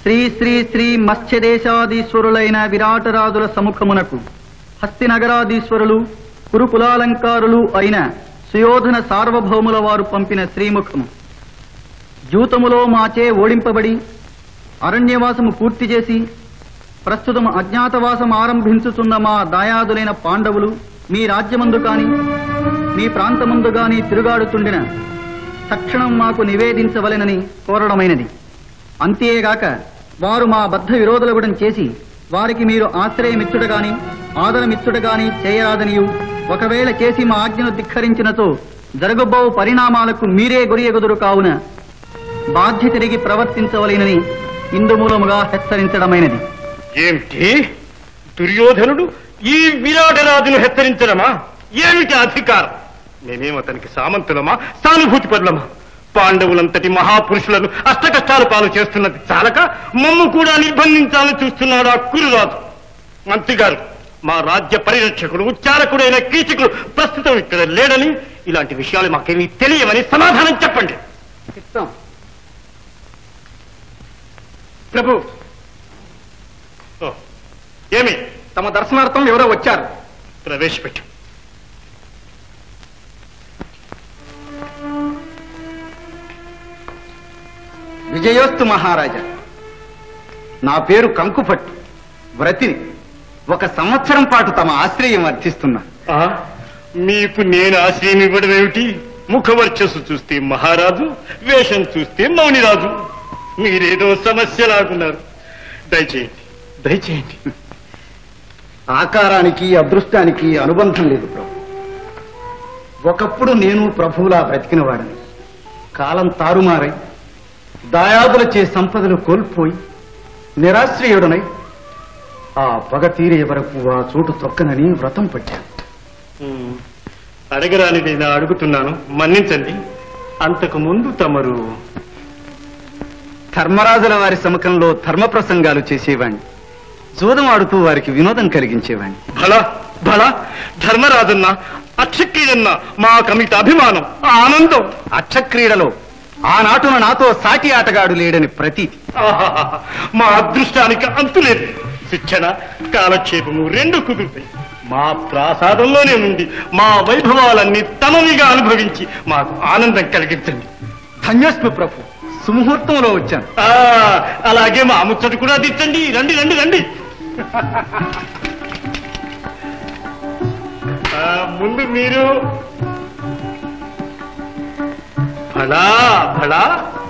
శ్రీ శ్రీ శ్రీ మత్స్యదేశాధీశ్వరులైన విరాటరాజుల సముఖమునకు హస్తినగరాధీశ్వరులు కురుకులాలంకారులు అయిన సుయోధన సార్వభౌముల వారు పంపిన శ్రీముఖము జూతములో మాచే ఓడింపబడి అరణ్యవాసము పూర్తి చేసి ప్రస్తుతం అజ్ఞాతవాసం ఆరంభించుతున్న మా దాయాదులైన పాండవులు మీ రాజ్యమందు కాని మీ ప్రాంతమందు గాని తిరుగాడుతుండిన తక్షణం మాకు నివేదించవలెనని కోరడమైనది అంతేగాక వారు మా బద్ధ విరోధులగుడం చేసి వారికి మీరు ఆశ్రయమిచ్చుట గాని ఆదరమిచ్చుట గాని చేయరాదనియు ఒకవేళ చేసి మా ఆజ్ఞను ధిక్కరించినతో జరగబోవు పరిణామాలకు మీరే గురియగుదురు కావున బాధ్య తిరిగి ప్రవర్తించవలెనని ఇందుమూలముగా హెచ్చరించడమైనది ఏమిటి దుర్యోధనుడు ఈ విరాటరాజును హెచ్చరించడమా ఏమిటి అధికారం మేమేం అతనికి సామంతులమా సానుభూతి పరులమా పాండవులంతటి మహాపురుషులను అష్టకష్టాలు పాలు చేస్తున్నది చాలక మమ్ము కూడా నిర్బంధించాలని చూస్తున్నాడు ఆ కురురాజు మంత్రి గారు మా రాజ్య పరిరక్షకుడు ఉచ్చారకుడైన కీచకుడు ప్రస్తుతం ఇక్కడ లేడని ఇలాంటి విషయాలు మాకేమీ తెలియవని సమాధానం చెప్పండి ప్రభు ఓ, ఏమి తమ దర్శనార్థం ఎవరో వచ్చారు ప్రవేశపెట్టు విజయోస్తు మహారాజా నా పేరు కంకుపట్టు వ్రతిని ఒక సంవత్సరం పాటు తమ ఆశ్రయం అర్థిస్తున్నా ఆ మీకు నేను ఆశ్రయం ఇవ్వడం ఏమిటి ముఖవర్చస్సు చూస్తే మహారాజు వేషం చూస్తే మౌనిరాజు మీరేదో సమస్య లాగున్నారు దయచేయండి దయచేయండి ఆకారానికి అదృష్టానికి అనుబంధం లేదు ప్రభు ఒకప్పుడు నేను ప్రభువులా బ్రతికిన వాడని కాలం తారుమారై దాయాదులచే సంపదలు కోల్పోయి నిరాశ్రయుడనై ఆ పగ తీరే వరకు ఆ చోటు తొక్కనని వ్రతం పట్టాను ఉమ్, అడగరానిదైనా అడుగుతున్నాను మన్నించండి అంతకు ముందు తమరు ధర్మరాజుల వారి సముఖంలో ధర్మ ప్రసంగాలు చేసేవాణ్ణి జూదం ఆడుతూ వారికి వినోదం కలిగించేవాణ్ణి భళ భళ ధర్మరాజన్న అక్షక్రియన్న మా కమిత అభిమానం ఆనందం అక్షక్రీడలో ఆనాటున నాతో సాటి ఆటగాడు లేడని ప్రతీతి ఆహాహా, మా అదృష్టానికి అంతులేదు శిక్షణ కాలక్షేపము రెండు కుదురుతాయి మా ప్రాసాదంలోనే నుండి మా వైభవాలన్నీ తమవిగా అనుభవించి మాకు ఆనందం కలిగించండి ధన్యోస్మి ప్రభు సుముహూర్తంలో వచ్చాను ఆ, అలాగే మా ముచ్చట కూడా దిచ్చండి రండి రండి రండి ఆ, ముందు మీరు ఫలా ఫలా